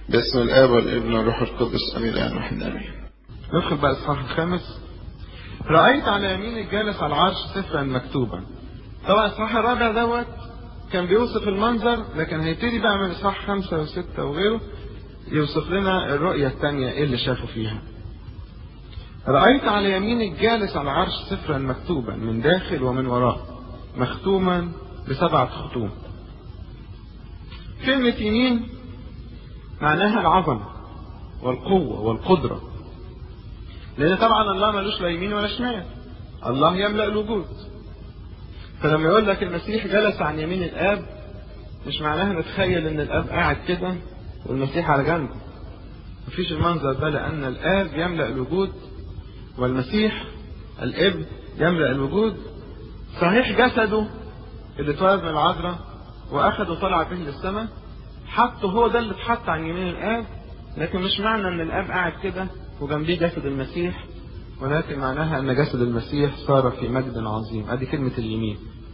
باسم الآب والابن والروح القدس أمين الآن وحنا أمين ندخل بقى الإصحاح الخامس رأيت على يمين الجالس على العرش سفرا مكتوبا طبعا الإصحاح الرابع دوت كان بيوصف المنظر لكن هيبتدي بقى من إصحاح خمسة وستة وغيره يوصف لنا الرؤية الثانية إيه اللي شافوا فيها رأيت على يمين الجالس على العرش سفرا مكتوبا من داخل ومن وراء مختوما بسبعة ختوم كلمة يمين معناها العظمة والقوة والقدرة لأن طبعا الله ملوش لا يمين ولا شمال الله يملأ الوجود فلما يقول لك المسيح جلس عن يمين الآب مش معناها نتخيل إن الآب قاعد كده والمسيح على جنبه مفيش المنظر ده لأن الآب يملأ الوجود والمسيح الابن يملأ الوجود صحيح جسده اللي اتولد من العذراء واخده طلع به للسماء حطه هو ده اللي اتحط عن يمين الاب لكن مش معنى ان الاب قاعد كده وجنبيه جسد المسيح ولكن معناها ان جسد المسيح صار في مجد عظيم ادي كلمة اليمين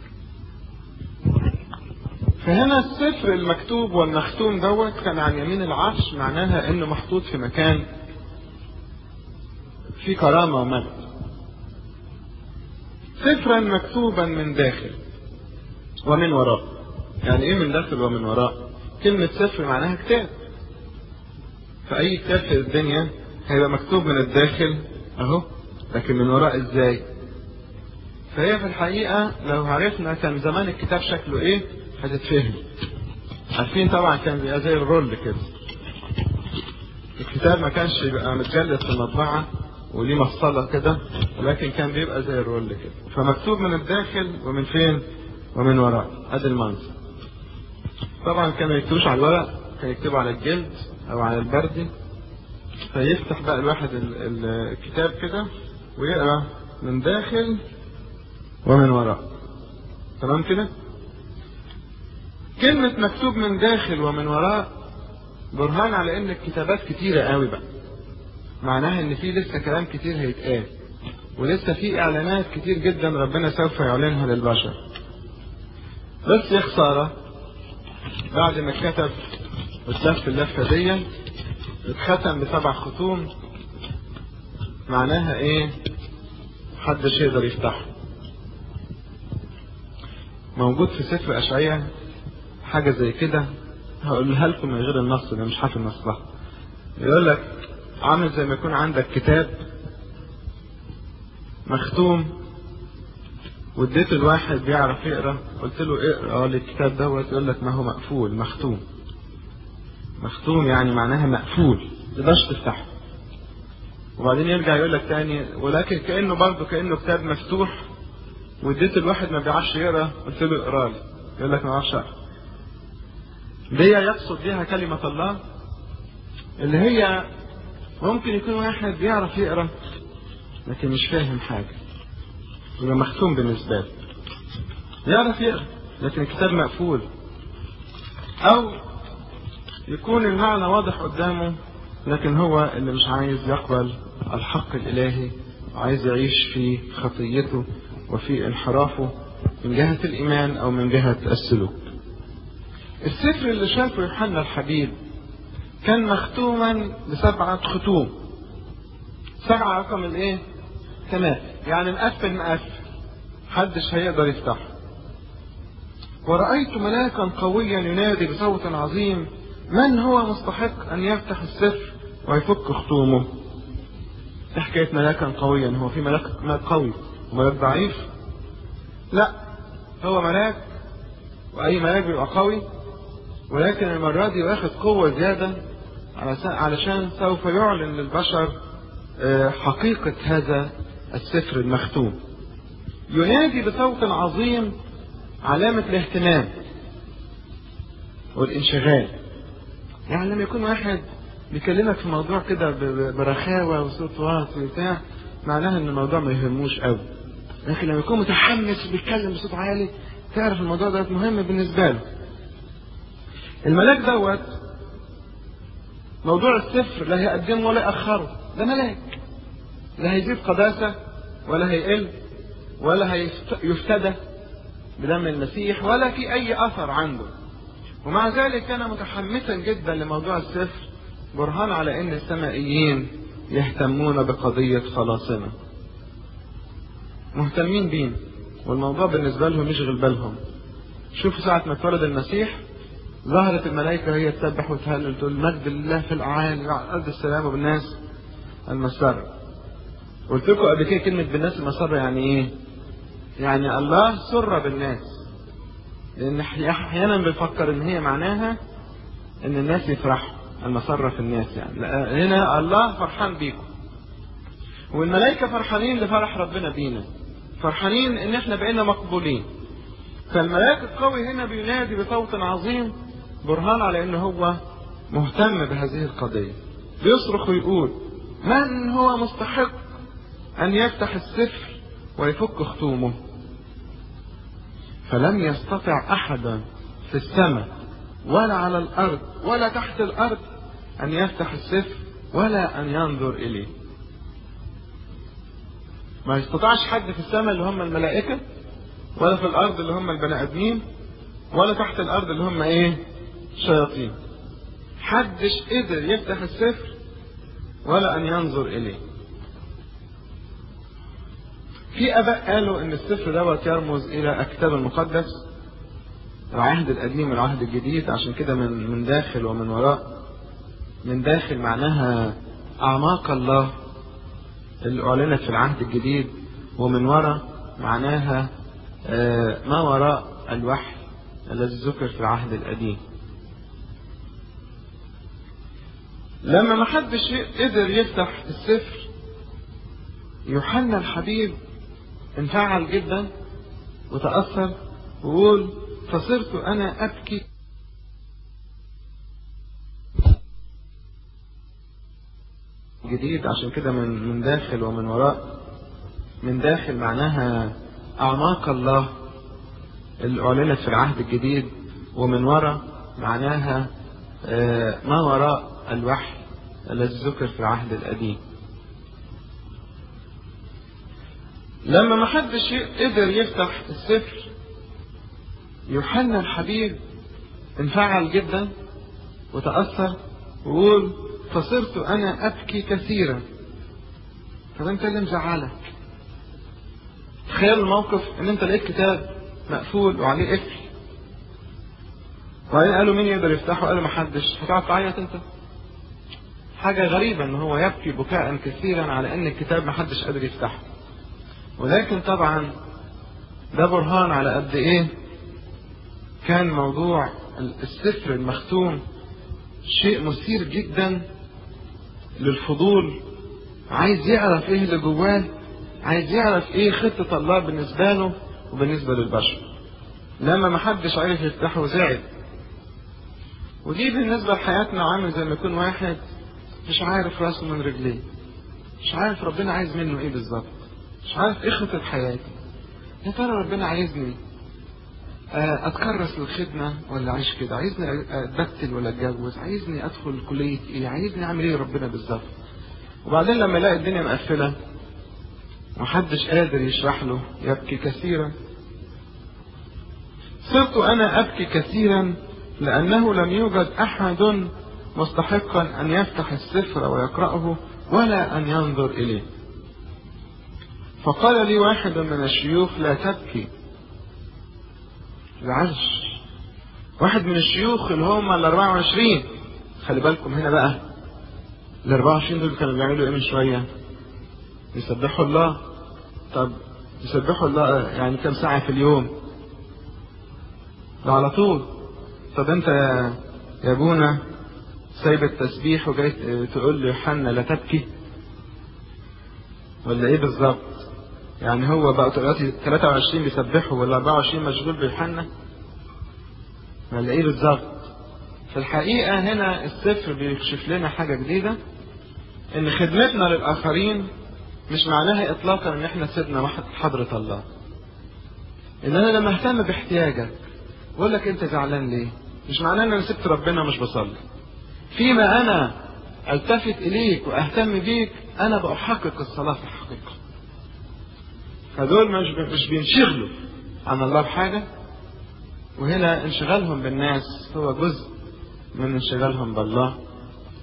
فهنا السفر المكتوب والمختوم دوت كان عن يمين العرش معناها انه محطوط في مكان في كرامة ومجد سفرا مكتوبا من داخل ومن وراء يعني ايه من داخل ومن وراء كلمة سفر معناها كتاب فأي كتاب في الدنيا هيبقى مكتوب من الداخل أهو لكن من وراء إزاي فهي في الحقيقة لو عرفنا كان زمان الكتاب شكله إيه هتتفهم عارفين طبعا كان بيبقى زي الرول كده الكتاب ما كانش بيبقى متجلد في المطبعة وليه مفصلة كده ولكن كان بيبقى زي الرول كده فمكتوب من الداخل ومن فين ومن وراء ادي المنظر طبعا كانوا يكتبوش على الورق كانوا يكتبوا على الجلد او على البردي فيفتح بقى الواحد الكتاب كده ويقرا من داخل ومن وراء تمام كده كلمة مكتوب من داخل ومن وراء برهان على ان الكتابات كتيرة قوي بقى معناها ان في لسه كلام كتير هيتقال ولسه في اعلانات كتير جدا ربنا سوف يعلنها للبشر بس يا خساره بعد ما كتب واتلف اللفه دي اتختم بسبع ختوم معناها ايه محدش يقدر يفتحه موجود في سفر اشعياء حاجه زي كده هقولها لكم من غير النص ده مش حافظ نصها يقول لك عامل زي ما يكون عندك كتاب مختوم واديت الواحد بيعرف يقرا قلت له اقرا لي الكتاب دوت يقول لك ما هو مقفول مختوم مختوم يعني معناها مقفول تقدرش تفتحه وبعدين يرجع يقول لك تاني ولكن كانه برضه كانه كتاب مفتوح واديت الواحد ما بيعرفش يقرا قلت له اقرا لي يقول لك ما اعرفش اقرا دي يقصد بيها كلمه الله اللي هي ممكن يكون واحد بيعرف يقرا لكن مش فاهم حاجه يبقى مختوم بالنسبه له يعرف يقرا لكن الكتاب مقفول او يكون المعنى واضح قدامه لكن هو اللي مش عايز يقبل الحق الالهي وعايز يعيش في خطيته وفي انحرافه من جهه الايمان او من جهه السلوك السفر اللي شافه يوحنا الحبيب كان مختوما بسبعة ختوم سبعة رقم الايه تمام يعني مقفل مقفل محدش هيقدر يفتحه ورأيت ملاكا قويا ينادي بصوت عظيم من هو مستحق أن يفتح السفر ويفك ختومه دي حكاية ملاكا قويا هو في ملاك ملاك قوي وملاك ضعيف لا هو ملاك وأي ملاك بيبقى قوي ولكن المرة دي واخد قوة زيادة علشان سوف يعلن للبشر حقيقة هذا السفر المختوم ينادي بصوت عظيم علامة الاهتمام والانشغال يعني لما يكون واحد بيكلمك في موضوع كده برخاوة وصوت واطي وبتاع معناها ان الموضوع ما يهموش قوي لكن لما يكون متحمس وبيتكلم بصوت عالي تعرف الموضوع ده مهم بالنسبة له الملاك دوت موضوع السفر لا هيقدمه ولا يأخره ده ملاك لا هيزيد قداسة ولا هيقل ولا هيفتدى بدم المسيح ولا في أي أثر عنده ومع ذلك كان متحمسا جدا لموضوع السفر برهان على ان السمائيين يهتمون بقضية خلاصنا مهتمين بين والموضوع بالنسبة لهم يشغل بالهم شوفوا ساعة ما اتولد المسيح ظهرت الملائكة وهي تسبح وتهلل تقول مجد لله في الأعالي وعلى الأرض السلام وبالناس المسرة قلت لكم قبل كده كلمة بالناس المسرة يعني إيه؟ يعني الله سر بالناس لأن أحيانا بنفكر إن هي معناها إن الناس يفرحوا المسرة في الناس يعني لا هنا الله فرحان بيكم والملائكة فرحانين لفرح ربنا بينا فرحانين إن إحنا بقينا مقبولين فالملاك القوي هنا بينادي بصوت عظيم برهان على ان هو مهتم بهذه القضية بيصرخ ويقول من هو مستحق ان يفتح السفر ويفك ختومه فلم يستطع احدا في السماء ولا على الارض ولا تحت الارض ان يفتح السفر ولا ان ينظر اليه ما يستطيعش حد في السماء اللي هم الملائكه ولا في الارض اللي هم البني ادمين ولا تحت الارض اللي هم ايه شياطين حدش قدر يفتح السفر ولا ان ينظر اليه في اباء قالوا ان السفر دوت يرمز الى الكتاب المقدس العهد القديم والعهد الجديد عشان كده من من داخل ومن وراء من داخل معناها اعماق الله اللي اعلنت في العهد الجديد ومن وراء معناها ما وراء الوحي الذي ذكر في العهد القديم لما ما حدش قدر يفتح السفر يوحنا الحبيب انفعل جدا وتأثر وقول فصرت أنا أبكي جديد عشان كده من من داخل ومن وراء من داخل معناها أعماق الله اللي أعلنت في العهد الجديد ومن وراء معناها ما وراء الوحي الذي ذكر في العهد القديم لما ما حدش قدر يفتح السفر يوحنا الحبيب انفعل جدا وتأثر وقول فصرت أنا أبكي كثيرا طب أنت اللي مزعلك تخيل الموقف ان انت لقيت كتاب مقفول وعليه قفل وبعدين قالوا مين يقدر يفتحه قالوا محدش هتقعد تعيط انت حاجة غريبة ان هو يبكي بكاء كثيرا على ان الكتاب محدش قادر يفتحه ولكن طبعا ده برهان على قد ايه كان موضوع السفر المختوم شيء مثير جدا للفضول عايز يعرف ايه اللي جواه عايز يعرف ايه خطة الله بالنسبة له وبالنسبة للبشر لما ما حدش عارف يفتحه زعل ودي بالنسبة لحياتنا عامل زي ما يكون واحد مش عارف راسه من رجليه مش عارف ربنا عايز منه ايه بالظبط مش عارف ايه خطة حياتي يا ترى ربنا عايزني اتكرس للخدمة ولا اعيش كده عايزني اتبتل ولا اتجوز عايزني ادخل كلية ايه عايزني اعمل ايه ربنا بالظبط وبعدين لما يلاقي الدنيا مقفلة محدش قادر يشرح له يبكي كثيرا صرت انا ابكي كثيرا لانه لم يوجد احد مستحقا ان يفتح السفر ويقراه ولا ان ينظر اليه فقال لي واحد من الشيوخ لا تبكي العرش واحد من الشيوخ اللي هم ال 24 خلي بالكم هنا بقى ال 24 دول كانوا بيعملوا ايه من شويه؟ يسبحوا الله طب يسبحوا الله يعني كم ساعة في اليوم؟ ده على طول طب انت يا ابونا سايب التسبيح وجاي تقول لي يوحنا لا تبكي ولا ايه بالظبط؟ يعني هو بقى دلوقتي 23 بيسبحوا ولا 24 مشغول بيوحنا؟ ولا ايه بالظبط؟ في الحقيقة هنا السفر بيكشف لنا حاجة جديدة ان خدمتنا للآخرين مش معناها اطلاقا ان احنا سيبنا حضرة الله ان انا لما اهتم باحتياجك بقول لك انت زعلان ليه مش معناه ان انا سبت ربنا مش بصلي فيما انا التفت اليك واهتم بيك انا بحقق الصلاة في الحقيقة فدول مش مش بينشغلوا عن الله بحاجة وهنا انشغالهم بالناس هو جزء من انشغالهم بالله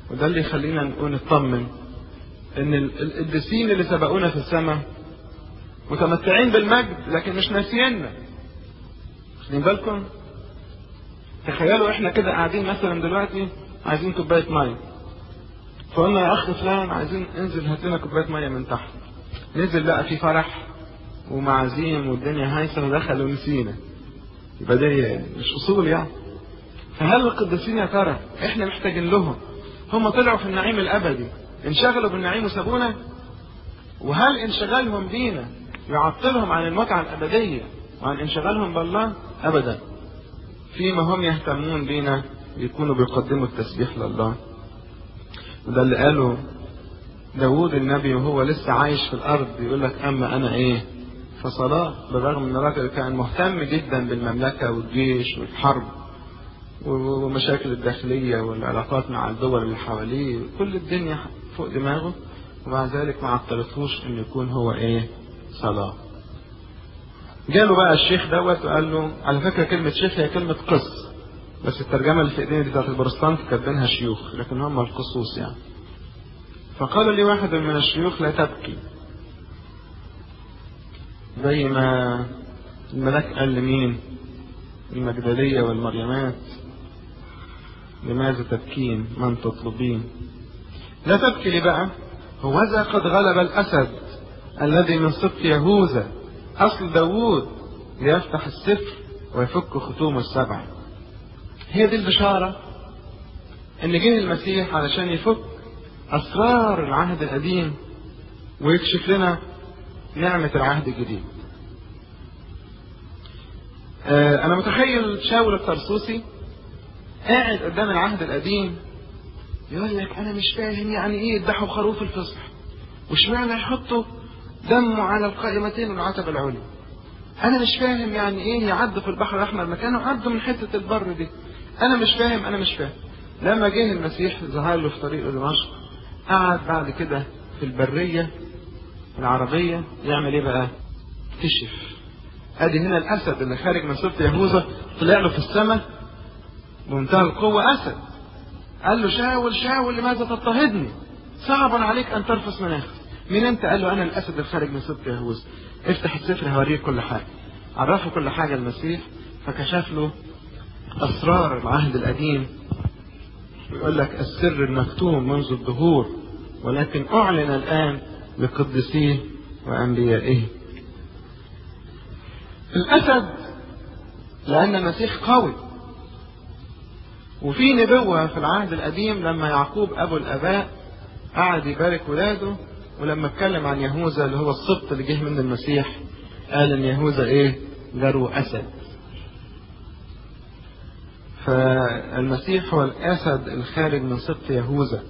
وده اللي يخلينا نقول نطمن ان القديسين اللي سبقونا في السماء متمتعين بالمجد لكن مش ناسينا واخدين بالكم تخيلوا احنا كده قاعدين مثلا دلوقتي عايزين كوبايه ميه فقلنا يا اخ فلان عايزين انزل هات لنا كوبايه ميه من تحت نزل بقى في فرح ومعازيم والدنيا هايصه ودخل ونسينا يبقى دي مش اصول يعني فهل القديسين يا ترى احنا محتاجين لهم هم طلعوا في النعيم الابدي انشغلوا بالنعيم وسابونا وهل انشغالهم بينا يعطلهم عن المتعة الأبدية وعن انشغالهم بالله أبدا فيما هم يهتمون بينا يكونوا بيقدموا التسبيح لله وده اللي قاله داوود النبي وهو لسه عايش في الأرض يقول لك أما أنا إيه فصلاة بالرغم من الراجل كان مهتم جدا بالمملكة والجيش والحرب ومشاكل الداخلية والعلاقات مع الدول اللي حواليه كل الدنيا فوق دماغه ومع ذلك ما عطلتهوش ان يكون هو ايه صلاة جاله بقى الشيخ دوت وقال له على فكرة كلمة شيخ هي كلمة قس بس الترجمة اللي في ايدينا دي بتاعت البروتستانت كاتبينها شيوخ لكن هم القصوص يعني فقال لي واحد من الشيوخ لا تبكي زي ما الملاك قال لمين المجدلية والمريمات لماذا تبكين من تطلبين لا تبكي لي بقى هوذا قد غلب الأسد الذي من سبط يهوذا أصل داوود ليفتح السفر ويفك ختوم السبع هي دي البشارة إن جه المسيح علشان يفك أسرار العهد القديم ويكشف لنا نعمة العهد الجديد آه أنا متخيل شاول الطرسوسي قاعد قدام العهد القديم يقول لك انا مش فاهم يعني ايه يذبحوا خروف الفصح واشمعنى يحطوا دمه على القائمتين والعتبة العليا انا مش فاهم يعني ايه يعدوا في البحر الاحمر مكانه عدوا من حتة البر دي انا مش فاهم انا مش فاهم لما جه المسيح ظهر له في طريق دمشق قعد بعد كده في البرية العربية يعمل ايه بقى كشف ادي هنا الاسد اللي خارج من سبط يهوذا طلع له في السماء بمنتهى القوة اسد قال له شاول شاول لماذا تضطهدني صعب عليك ان ترفس مناخ مين انت قال له انا الاسد الخارج من سبط يهوذا افتح السفر هوريك كل حاجه عرفه كل حاجه المسيح فكشف له اسرار العهد القديم يقول لك السر المكتوم منذ الدهور ولكن اعلن الان لقدسيه وانبيائه الاسد لان المسيح قوي وفي نبوة في العهد القديم لما يعقوب أبو الآباء قعد يبارك ولاده ولما اتكلم عن يهوذا اللي هو السبط اللي جه من المسيح قال إن يهوذا إيه؟ ذرو أسد. فالمسيح هو الأسد الخارج من سبط يهوذا.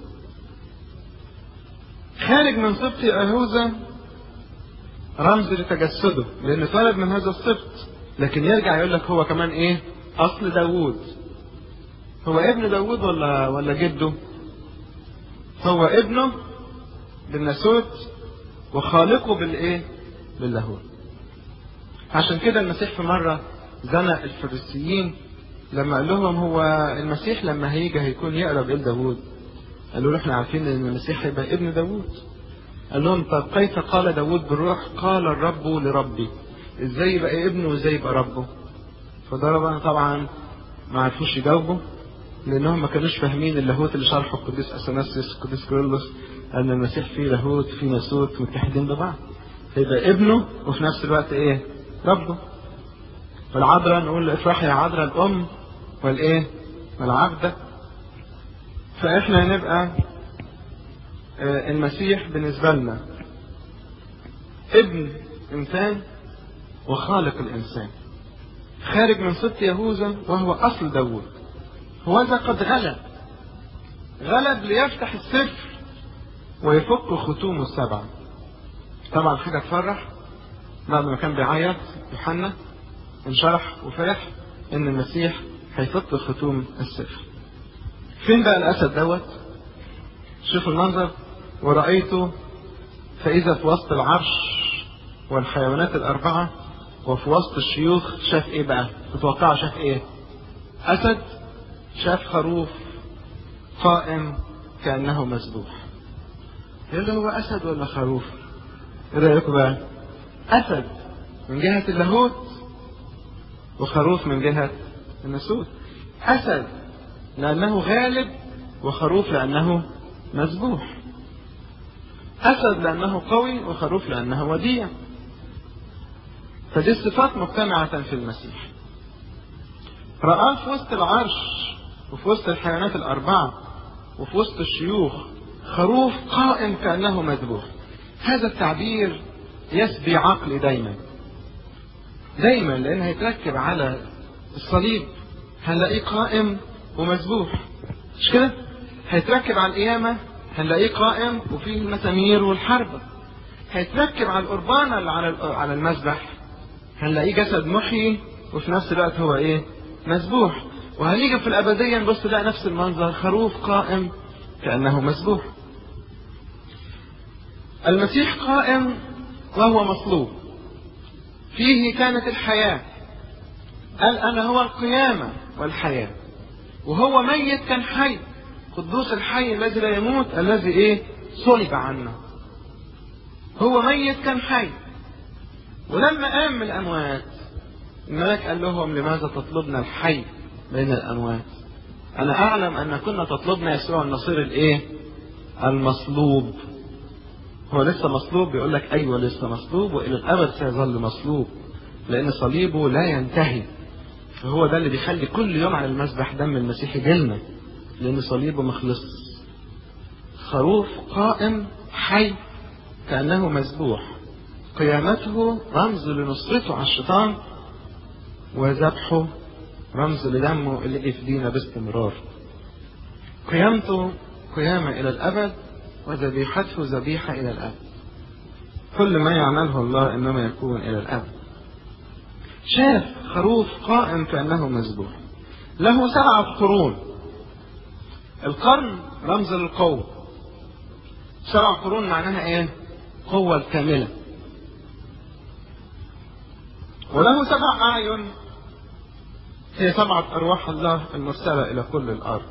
خارج من سبط يهوذا رمز لتجسده لأن اتولد من هذا السبط لكن يرجع يقول لك هو كمان إيه؟ أصل داوود هو ابن داوود ولا ولا جده هو ابنه بالناسوت وخالقه بالايه باللاهوت عشان كده المسيح في مرة زنق الفريسيين لما قال لهم هو المسيح لما هيجي هيكون يقرب إلى داوود قالوا له احنا عارفين ان المسيح هيبقى ابن داوود قال لهم طب كيف قال داوود بالروح قال الرب لربي ازاي يبقى ابنه وازاي يبقى ربه فضرب طبعا ما عرفوش يجاوبوا لانهم ما كانوش فاهمين اللاهوت اللي شرحه القديس اثناسيوس القديس كيرلس ان المسيح فيه لاهوت فيه ناسوت متحدين ببعض فيبقى ابنه وفي نفس الوقت ايه ربه والعذراء نقول افرحي يا عذراء الام والايه والعبده فاحنا هنبقى المسيح بالنسبه لنا ابن انسان وخالق الانسان خارج من سبط يهوذا وهو اصل داوود هوذا قد غلب غلب ليفتح السفر ويفك ختوم السبعة طبعا حاجة تفرح بعد ما كان بيعيط يوحنا انشرح وفرح ان المسيح هيفك ختوم السفر فين بقى الاسد دوت شوفوا المنظر ورأيته فإذا في وسط العرش والحيوانات الأربعة وفي وسط الشيوخ شاف إيه بقى؟ تتوقعوا شاف إيه؟ أسد شاف خروف قائم كأنه مسبوح يقول له هو أسد ولا خروف ايه رأيكم بقى أسد من جهة اللاهوت وخروف من جهة النسوت أسد لأنه غالب وخروف لأنه مذبوح أسد لأنه قوي وخروف لأنه وديع فدي الصفات مجتمعة في المسيح رآه في وسط العرش وفي وسط الحيوانات الأربعة وفي وسط الشيوخ خروف قائم كأنه مذبوح هذا التعبير يسبي عقلي دايما دايما لأن هيتركب على الصليب هنلاقيه قائم ومذبوح مش كده؟ هيتركب على القيامة هنلاقيه قائم وفيه المسامير والحربة هيتركب على القربانة اللي على على المذبح هنلاقيه جسد محيي وفي نفس الوقت هو ايه؟ مذبوح وهنيجي في الأبدية نبص نلاقي نفس المنظر خروف قائم كأنه مذبوح المسيح قائم وهو مصلوب فيه كانت الحياة قال أنا هو القيامة والحياة وهو ميت كان حي قدوس الحي الذي لا يموت الذي ايه صلب عنا هو ميت كان حي ولما قام من الأموات الملاك قال لهم لماذا تطلبنا الحي بين الأموات أنا أعلم أن كنا تطلبنا يسوع النصير الإيه المصلوب هو لسه مصلوب بيقول لك أيوة لسه مصلوب وإلى الأبد سيظل مصلوب لأن صليبه لا ينتهي فهو ده اللي بيخلي كل يوم على المسبح دم المسيح يجيلنا لأن صليبه مخلص خروف قائم حي كأنه مذبوح قيامته رمز لنصرته على الشيطان وذبحه رمز لدمه اللي يفدينا باستمرار قيامته قيامة إلى الأبد وذبيحته ذبيحة إلى الأبد كل ما يعمله الله إنما يكون إلى الأبد شاف خروف قائم كأنه مذبوح له سبعة قرون القرن رمز للقوة سبع قرون معناها ايه قوة الكاملة وله سبع أعين هي سبعة أرواح الله المرسلة إلى كل الأرض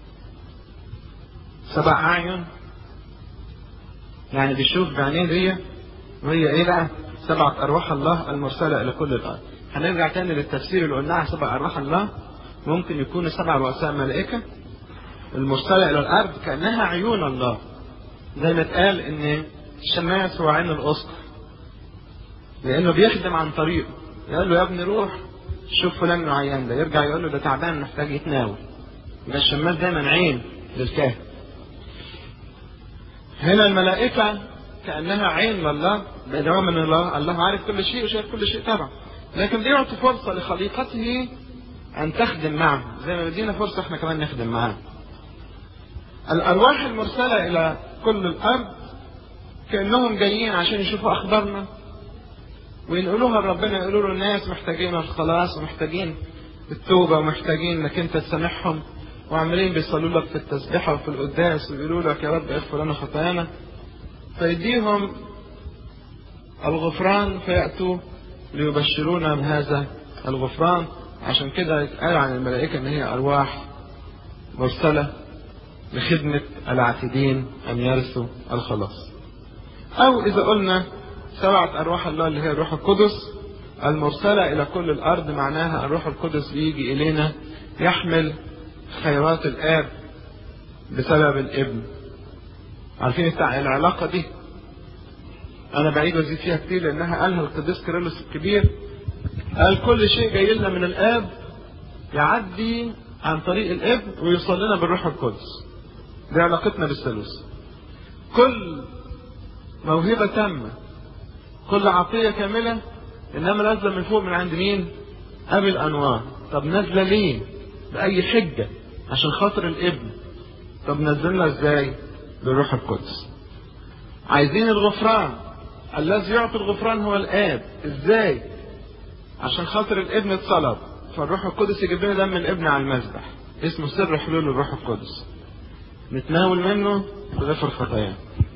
سبع أعين يعني بيشوف بعينيه دي وهي ايه بقى سبعة أرواح الله المرسلة إلى كل الأرض هنرجع تاني للتفسير اللي قلناه سبع أرواح الله ممكن يكونوا سبع رؤساء ملائكة المرسلة إلى الأرض كأنها عيون الله زي ما اتقال إن الشماس هو عين الأسقف لأنه بيخدم عن طريقه يقول له يا ابني روح شوف فلان معين ده يرجع يقول له ده تعبان محتاج يتناول يبقى الشماس دايما عين للكاهن هنا الملائكة كأنها عين لله بيدعوها من الله الله عارف كل شيء وشايف كل شيء طبعا لكن بيعطي فرصة لخليقته أن تخدم معه زي ما بدينا فرصة احنا كمان نخدم معاه الأرواح المرسلة إلى كل الأرض كأنهم جايين عشان يشوفوا أخبارنا وينقلوها لربنا يقولوا له الناس محتاجين الخلاص ومحتاجين التوبة ومحتاجين إنك أنت تسامحهم وعمالين بيصلوا لك في التسبيحة وفي القداس ويقولوا لك يا رب اغفر لنا خطايانا فيديهم الغفران فيأتوا ليبشرونا بهذا الغفران عشان كده يتقال عن الملائكة إن هي أرواح مرسلة لخدمة العاتدين أن يرثوا الخلاص أو إذا قلنا سبعة أرواح الله اللي هي الروح القدس المرسلة إلى كل الأرض معناها الروح القدس بيجي إلينا يحمل خيرات الآب بسبب الابن عارفين العلاقة دي أنا بعيد وأزيد فيها كتير لأنها قالها القديس كيرلس الكبير قال كل شيء جاي لنا من الآب يعدي عن طريق الابن ويوصل لنا بالروح القدس دي علاقتنا بالثالوث كل موهبة تامة كل عطية كاملة إنما نازلة من فوق من عند مين؟ أبي الأنوار طب نازلة ليه؟ بأي حجة عشان خاطر الابن طب نزلنا ازاي؟ بالروح القدس عايزين الغفران الذي يعطي الغفران هو الآب ازاي؟ عشان خاطر الابن اتصلب فالروح القدس يجيب لنا دم الابن على المذبح اسمه سر حلول الروح القدس نتناول منه بغفر خطايانا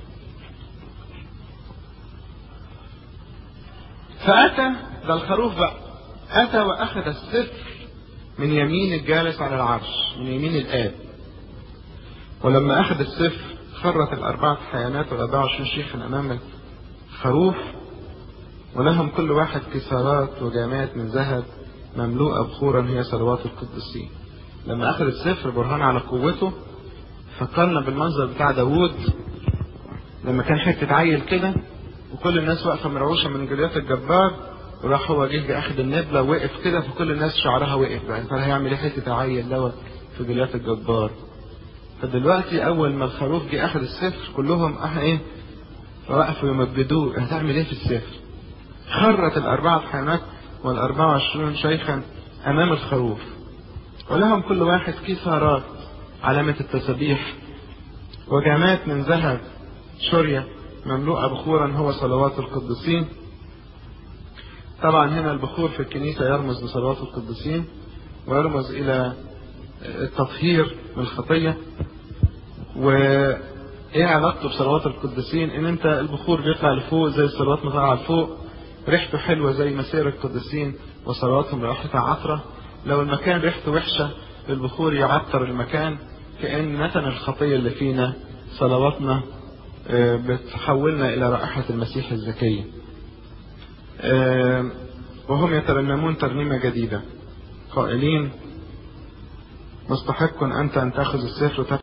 فأتى ده الخروف بقى أتى وأخذ السفر من يمين الجالس على العرش من يمين الآب ولما أخذ السفر خرت الأربعة حيوانات والأربعة وعشرين شيخا أمام الخروف ولهم كل واحد كسارات وجامات من ذهب مملوءة بخورا هي صلوات القديسين لما أخذ السفر برهان على قوته فكرنا بالمنظر بتاع داوود لما كان حتة عيل كده وكل الناس واقفة مرعوشة من جليات الجبار وراح هو جه أخذ النبلة وقف كده فكل الناس شعرها وقف بقى ترى هيعمل ايه حتة عيل دوت في جليات الجبار فدلوقتي أول ما الخروف جه أخذ السفر كلهم أه إيه وقفوا يمجدوه هتعمل إيه في السفر؟ خرت الأربعة حيوانات والأربعة وعشرون شيخا أمام الخروف ولهم كل واحد كسارات علامة التسبيح وجامات من ذهب شرية مملوءة بخورا هو صلوات القديسين طبعا هنا البخور في الكنيسة يرمز لصلوات القديسين ويرمز إلى التطهير من الخطية وإيه علاقته بصلوات القديسين إن أنت البخور بيطلع لفوق زي الصلوات ما طالعة لفوق ريحته حلوة زي مسير القديسين وصلواتهم رائحتها عطرة لو المكان ريحته وحشة البخور يعطر المكان كأن نتن الخطية اللي فينا صلواتنا بتحولنا إلى رائحة المسيح الزكية وهم يترنمون ترنيمة جديدة قائلين مستحق أنت أن تأخذ السفر